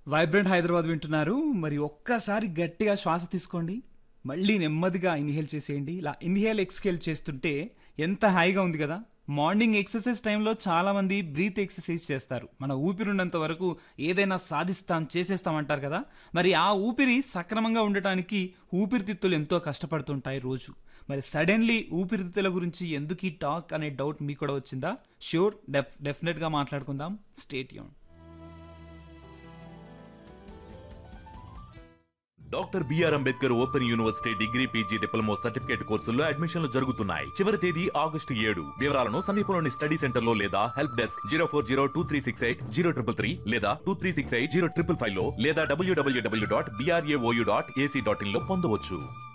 vibrant Hyderabad వింటున్నారు మరి ఒక్కసారి గట్టిగా శ్వాస తీసుకోండి మళ్ళీ నెమ్మదిగా ఇన్హేల్ చేసేయండి ఇలా ఇన్హేల్ ఎక్స్హేల్ చేస్తుంటే ఎంత హాయిగా ఉంది కదా మార్నింగ్ ఎక్సర్సైజ్ టైంలో చాలా మంది బ్రీత్ ఎక్సర్సైజ్ చేస్తారు మన ఊపిరి వరకు ఏదైనా సాధిస్తాం చేసేస్తాం అంటారు కదా మరి ఆ ఊపిరి సక్రమంగా ఉండటానికి ఊపిరితిత్తులు ఎంతో కష్టపడుతుంటాయి రోజు మరి సడన్లీ ఊపిరితిత్తుల గురించి ఎందుకు ఈ టాక్ అనే డౌట్ మీకు కూడా వచ్చిందా ష్యూర్ డెఫ్ డెఫినెట్గా మాట్లాడుకుందాం స్టేట్ యూన్ doctor BR Ambedkar open university degree PG diploma certificate కోర్సుల్లో అడ్మిషన్లు జరుగుతున్నాయి చివరి తేదీ ఆగస్టు ఏడు వివరాలను సమీపంలోని స్టడీ సెంటర్ లో లేదా help desk zero four zero two three six eight zero triple three లేదా two three six eight zero triple five లో లేదా డబ్ల్యూడబ్ల్యూడబ్ల్యూ dot BRAOU dot AC dot in లో పొందవచ్చు